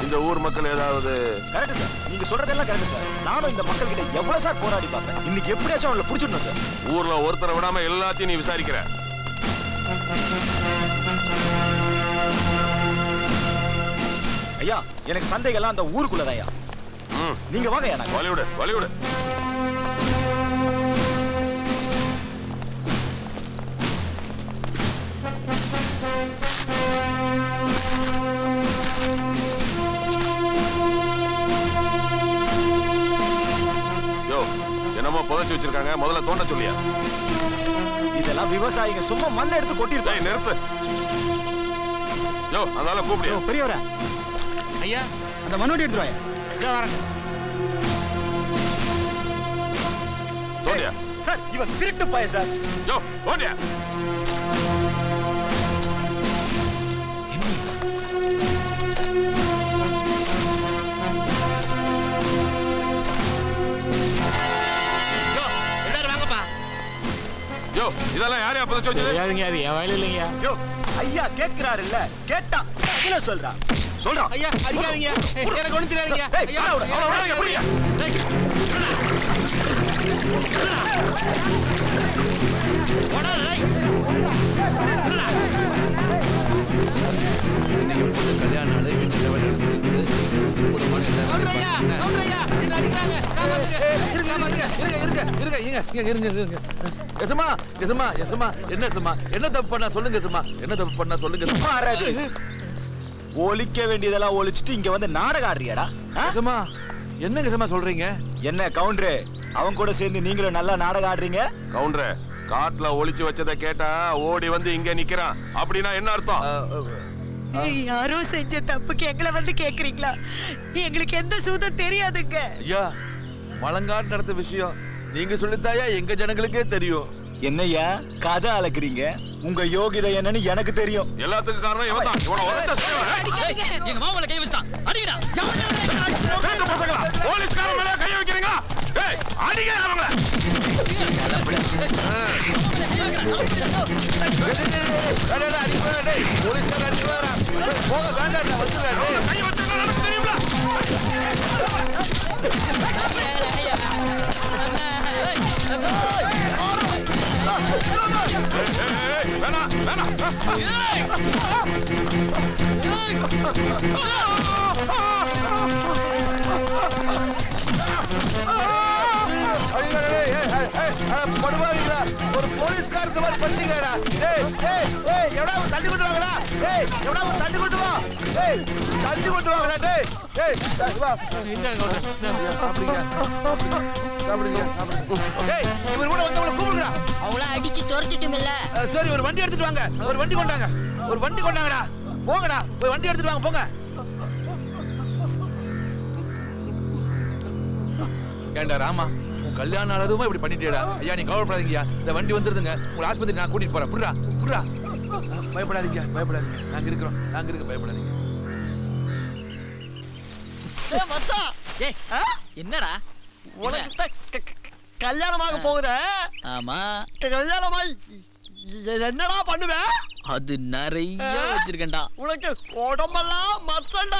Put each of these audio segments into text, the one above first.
இந்த ஊர் மக்கள் ஏதாவது கரெக்ட் சார் நீங்க சொல்றதெல்லாம் கரெக்ட் சார் நானும் இந்த மக்கள் கிட்ட எவ்வளவு சார் போராடி பார்ப்பேன் இன்னைக்கு எப்படியாச்சும் அவங்களை புடிச்சிடணும் சார் ஊர்ல ஒருத்தரை விடாம எல்லாத்தையும் நீ விசாரிக்கிற ஐயா எனக்கு சந்தேகம்லாம் அந்த ஊருக்குள்ளதான் ஐயா ம் நீங்க வாங்க ஐயா நாங்க வலிவிடு வலிவிடு யோ என்னமோ புதைச்சு வச்சிருக்காங்க முதல்ல தோண்ட சொல்லியா இதெல்லாம் விவசாயிங்க சும்மா மண்ணை எடுத்து டேய் கொட்டிருப்பாங்க நிறுத்து யோ அதனால கூப்பிடியா பெரியவரா ஐயா அந்த மண்ணுடி எடுத்துருவாங்க இதோ வரேன் தோண்டியா சார் இவன் திருட்டு பாய சார் யோ தோண்டியா யோ எல்லாரும் வாங்கப்பா யோ இதெல்லாம் யாரையா புதைச்சு வச்சது தெரியாதுங்க அது என் வயலில் இல்லைங்க யோ ஐயா கேக்குறாரு இல்ல கேட்டா இல்ல சொல்றா சொல்றா ஐயா அடிக்காதீங்க ஏய், எனக்கு ஒண்ணு தெரியாதுங்க ஏய், ஐயா அவனை விடு, அவனை விடாதீங்க, பிடிங்க. கல்யாண நாள் வீட்டில் கவுண்டரையா கவுண்டரையா என்ன அடிக்கிறாங்க காப்பாத்துங்க இருங்க ஆமா, இருங்க இருங்க இருங்க இருங்க இருங்க இருங்க இருங்க இருங்க எசமா எசமா எசமா என்ன எசமா என்ன தப்பு பண்ணா சொல்லுங்க எசமா என்ன தப்பு பண்ணா சொல்லுங்க எசமா மாறாது. ஒழிக்க வேண்டியதெல்லாம் ஒழிச்சிட்டு இங்க வந்து நாடகம் ஆடுறியாடா ஆ? எசமா என்னங்க எசமா சொல்றீங்க என்ன கவுண்டரு அவன் கூட சேர்ந்து நீங்களும் நல்லா நாடகம் ஆடுறீங்க கவுண்டரே காட்டுல ஒளிச்சு வச்சதை கேட்டா ஓடி வந்து இங்க நிக்கிறான் அப்படின்னா என்ன அர்த்தம் அஹ், அஹ், யாரோ செஞ்ச தப்புக்கு எங்களை வந்து கேக்குறீங்களா எங்களுக்கு எந்த சூதம் தெரியாதுங்க ஐயா மலங்காட்டு நடந்த விஷயம் நீங்க சொல்லித்தாயா எங்க ஜனங்களுக்கே தெரியும் என்னய்யா கதை அளக்குறீங்க உங்க யோகிதை என்னன்னு எனக்கு தெரியும் எல்லாத்துக்கும் காரணம் இவன் தான் இவனை உதைச்ச செய்வன். அடிக்காதீங்க. எங்க மாமல கை வச்சிட்டான் அடிக்கடா திருட்டு பசங்களா போலீஸ்காரன் மேல கை வைக்கிறீங்களா ஏய் அடிங்க அவங்கள டேய், டேய், டேய், அடிக்க வேணாம், டேய். போலீஸ்காரன் அடிக்க வேணாம். டேய், போக வேண்டாம் நான் வந்துடுறேன், டேய். கை வச்சா என்ன நடக்கும் தெரியுங்களா ஏய், ஏய், ஏய், வேணாம் வேணாம் ஐயோ, டேய், ஏய், ஏய், ஏய், அட, படுவாவீங்களா? ஒரு போலீஸ்காரர் இந்த மாதிரி பண்ணீங்கடா. டேய், ஏய், ஏய், எவனா ஒரு தண்ணி கொண்டு வாங்கடா. ஏய், எவனா ஒரு தண்ணி கொண்டு வா. ஏய், தண்ணி கொண்டு வாங்கடா, டேய். ஏய், டேய், வா. இந்த கவுண்டர் சாப்பிடுங்க, சாப்பிடுங்க, சாப்பிடுங்க, சாப்பிடுங்க. டேய், இவர் கூட வந்தவங்கள கூப்பிடுங்கடா. அவங்கள அடிச்சு துரத்திட்டுமில்ல அஹ், சரி ஒரு வண்டி எடுத்துட்டு வாங்க ஒரு வண்டி கொண்டாங்க ஒரு வண்டி கொண்டாங்கடா போங்கடா போய் வண்டி எடுத்துட்டு வாங்க போங்க ஏண்டா ராமா உன் கல்யாணம் ஆனதுமா இப்படி பண்ணிட்டேடா ஐயா நீ கவலைப்படாதீங்கய்யா இந்த வண்டி வந்துருதுங்க உங்களை ஆஸ்பத்திரி நான் கூட்டிட்டு போறேன் புடுறா புடுறா அஹ், பயப்படாதீங்க பயப்படாதீங்க நாங்க இருக்கிறோம் நாங்க இருக்க பயப்படாதீங்க ஏய் என்னடா உனக்கு தான் க- க- கல்யாணமாக போகுத ஆமா கல்யாணமாய் என்னடா பண்ணுவேன் அது நிறைய வச்சிருக்கேன்டா உனக்கு உடம்பெல்லாம் மச்சண்டா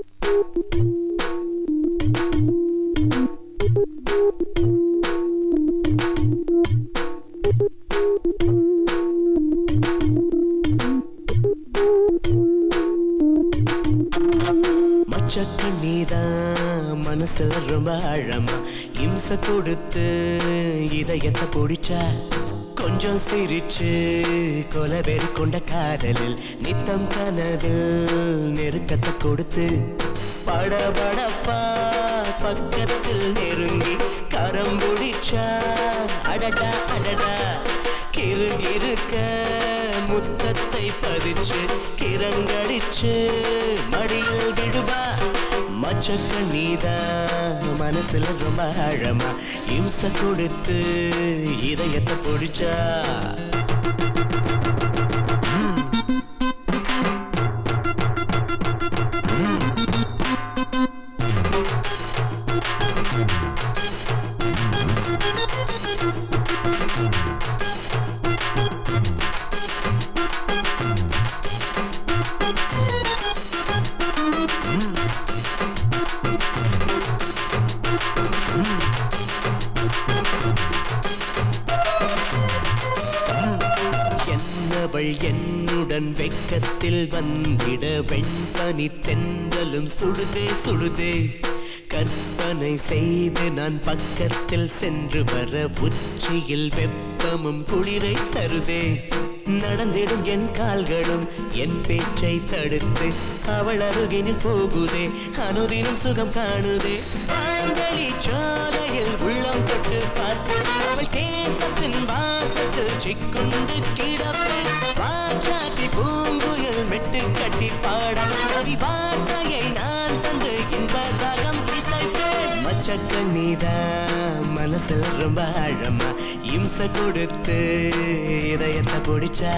மச்சக்கண்ணீதான் மனசுல ரொம்ப ஆழமா இம்ச கொடுத்து இதயத்தை பிடிச்சா கொஞ்சம் சிரிச்சு கொலவெறி கொண்ட காதலில் நித்தம் கனவில் நெருக்கத்தை கொடுத்து படபடப்பா பக்கத்தில் நெருங்கி கரம் பிடிச்சா அடடா அடடா கிருகிருக்க முத்தத்தை பதிச்சு கிரங்கடிச்சு மடியில் விடுவா மச்சக்க நீதா மனசுல ரொம்ப ஆழமா இம்ச கொடுத்து இதயத்தை பிடிச்சா பக்கத்தில் வந்திட வெண்பனி தென்றலும் சுடுதே சுடுதே கற்பனை செய்து நான் பக்கத்தில் சென்று வர உச்சியில் வெப்பமும் குளிரை தருதே நடந்திடும் என் கால்களும் என் பேச்சை தடுத்து அவள் அருகினில் போகுதே அனுதினம் சுகம் காணுதே ஆண்களி சோலையில் உள்ளம் தொட்டு பார்த்து அவள் தேசத்தின் வாசத்தில் சிக்குண்டு கிடப்பேன் வாச்சாத்தி பூங்குயில் மெட்டு கட்டி பாட அதி வார்த்தையை நான் தந்து இன்பராகம் இசைப்பேன் மச்சக்கண்ணீதா மனசில் ரொம்ப ஆழமா இம்ச கொடுத்து இதயத்தை பிடிச்சா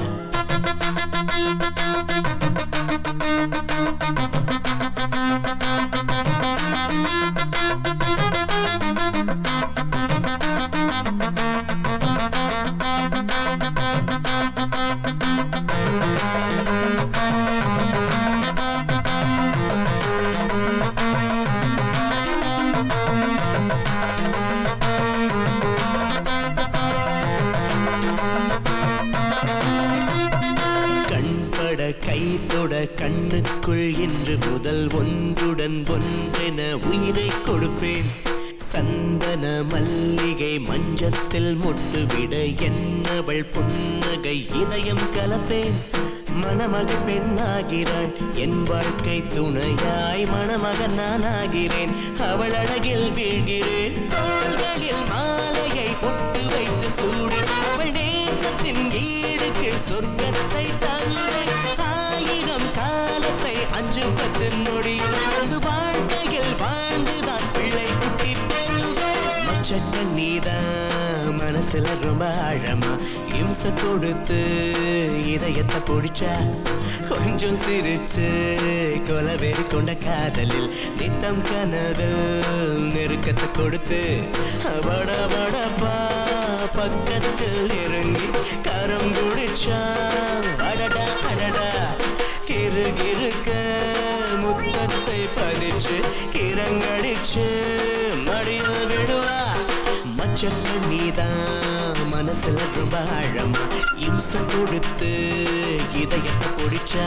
கண்பட கைத்தொட கண்ணுக்குள் இன்று முதல் ஒன்றுடன் ஒன்றென உயிரை கொடுப்பேன் சந்தன மல்லிகை மஞ்சத்தில் முட்டுவிட என்னவள் புன்னகை இதயம் கலப்பேன் மணமகள் பெண்ணாகிறாள் என் வாழ்க்கை துணையாய் மணமகன் நான் ஆகிறேன் அவள் அழகில் வீழ்கிறேன் தோள்களில் மாலையை பொட்டு வைத்து சூடி அவள் நேசத்தின் ஈடுக்கு சொர்க்கத்தை தருவேன் ஆயிரம் காலத்தை அஞ்சு பத்து நொடி அது வாழ்க்கையில் வாழ்ந்துதான் பிள்ளை குட்டி பெறுவேன் மச்சக்க நீதான் மனசுல ரொம்ப ஆழமா இம்ச கொடுத்து இதயத்தை பிடிச்சா கொஞ்சம் சிரிச்சு கொலவெறி கொண்ட காதலில் நித்தம் கனவில் நெருக்கத்தை கொடுத்து வட வடப்பா பக்கத்தில் இறங்கி கரம் குடிச்சா அடடா அடடா கிருகிருக்க முத்தத்தை பதிச்சு கிரங்கடிச்சு மடியில் விடுவா மச்சக்க நீதான் மனசுல ரொம்ப ஆழமா இம்ச கொடுத்து இதயத்தை பிடிச்சா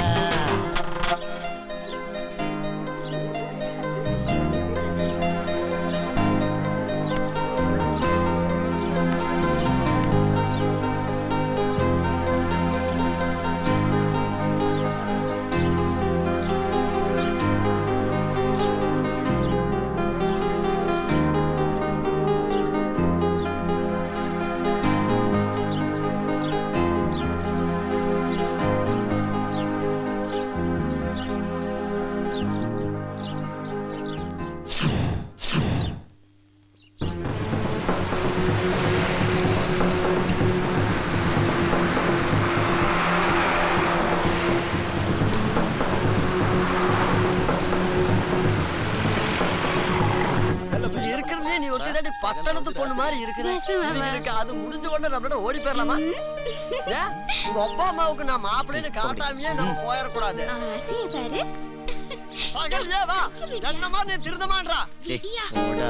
இருக்கிறதுலே நீ ஒருத்தி தாண்டி பட்டணத்து பொண்ணு மாதிரி இருக்கிற இருக்கு அது முடிஞ்ச உடனே நம்மளோட ஓடி போயிடலாமா ஏன் உங்க அப்பா அம்மாவுக்கு நான் மாப்பிள்ளைன்னு காட்டாமையே நம்ம போயிடக்கூடாது ஆசையை பாரு பகல்லே வா என்னமா நீ திருந்தமான்றா டேய், போடா.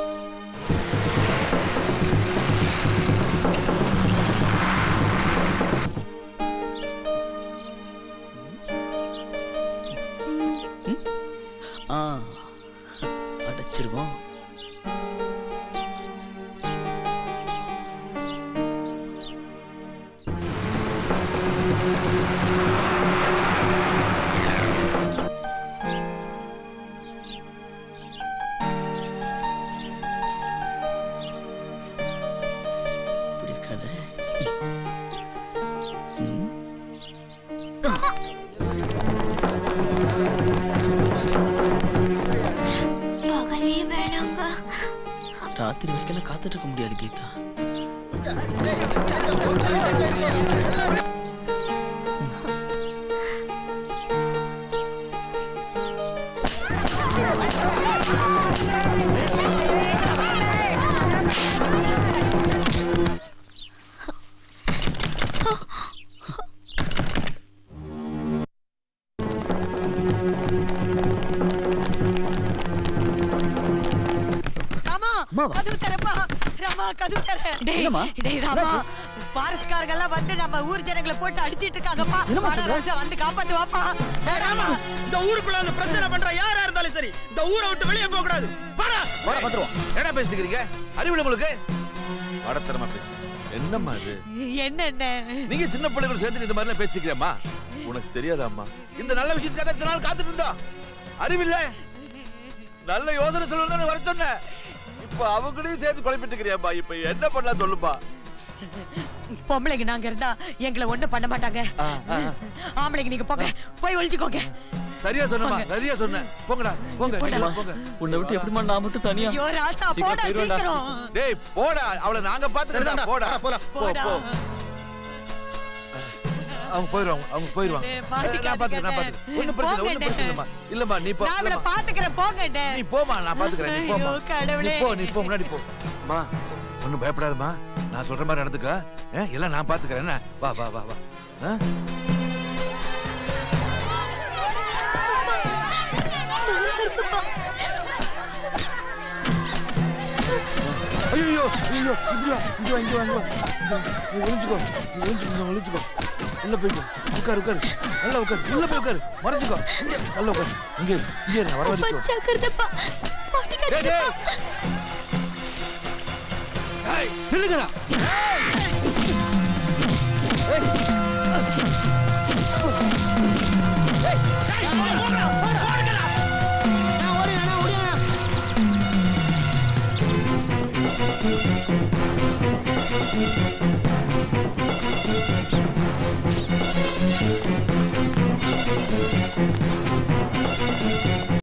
ம்? ஆ அடைச்சிருவோம் இப்படி இருக்காது ம். பகலே வேணாங்க ராத்திரி வரைக்கும் காத்துட்டு இருக்க முடியாது கீதா ராமா அம்மாவா? கதவு தரப்பா ராமா கதவு தர டேய் என்னம்மா? டேய் ராமா என்னாச்சு? பாரிஸ்காரங்க எல்லாம் வந்து நம்ம ஊர் ஜனங்களை போட்டு அடிச்சிட்டு இருக்காங்கப்பா வாடா ராசா, வந்து காப்பாத்து வாப்பா இந்த ஊருக்குள்ள வந்து பிரச்சனை பண்ற யாரா இருந்தாலும் சரி இந்த ஊரை விட்டு வெளியே போக கூடாது வாடா வாடா வந்துருவோம் என்ன பேசிக்கிறீங்க அறிவுல உங்களுக்கு வடத்தரமா பேசு என்னம்மா இது என்ன என்ன நீங்க சின்ன பிள்ளைகள் சேர்த்து இந்த மாதிரிலாம் பேசிக்கிறேம்மா உனக்கு தெரியாதாம்மா இந்த நல்ல விஷயத்துக்காக இத்தனை நாள் காத்துட்டு இருந்தோம் அறிவில்ல நல்ல யோசனை சொல்றது தானே வர சொன்னேன் இப்ப அவங்களையும் சேர்த்து குழப்பிட்டு இருக்கிறியாம்மா இப்ப என்ன பண்ணலாம் சொல்லுப்பா பொம்பளைங்க நாங்க இருந்தா எங்களை ஒண்ணும் பண்ண மாட்டாங்க ஆம்பளைங்க நீங்க போங்க போய் ஒளிச்சுக்கோங்க சரியா சொன்னமா சரியா சொன்னேன் போங்கடா போங்க போடா. நீங்க போங்க உன்னை விட்டு எப்படிமா நான் மட்டும் தனியா ஐயோ ராசா சீக்கிரம் போடா போயிருவேன்டா. சீக்கிரம் டேய் போடா அவளை நாங்க பாத்துக்கிறோம் போடா போலாம் போ போடா. போ அவங்க போயிருவாங்க அவங்க போயிருவாங்க டேய், நான் மாட்டிக்காதீங்க, பாத்துக்கிறேன் நான் டேய். பாத்துக்கிறேன் ஒண்ணும் பிரச்சனை இல்ல, ஒண்ணும் போங்க, பிரச்சனை இல்லம்மா இல்லம்மா நீ போ நான் இவளை இல்லம்மா. பாத்துக்கிறேன் போங்க நீ போமா நான் பாத்துக்கிறேன் நீ போமா ஐயோ, கடவுளே. நீ போ நீ போ முன்னாடி போ அம்மா ஒண்ணும் பயப்படாதம்மா நான் சொல்ற மாதிரி நடந்துக்க ஆ, எல்லாம் நான் பாத்துக்கிறேன் என்ன வா வா வா வா ஆ? ஐயோ ஐயோ இங்க வா இங்க வா இங்க வா இங்க வா இங்க வா. நீ ஒளிஞ்சுக்கோ நீ ஒளிஞ்சுக்கோ நீ ஒளிஞ்சுக்கோ உள்ள போய்க்கோ உட்காரு உட்காரு நல்லா உட்காரு உள்ள போய் உட்காரு மறைஞ்சுக்கோ இங்க நல்லா உட்காரு இங்க இரு, இங்க இரு, நான் வர வரைக்கும் ஜாக்கிரதப்பா டேய், டேய். ஏய், நில்லுங்கடா ஏய்,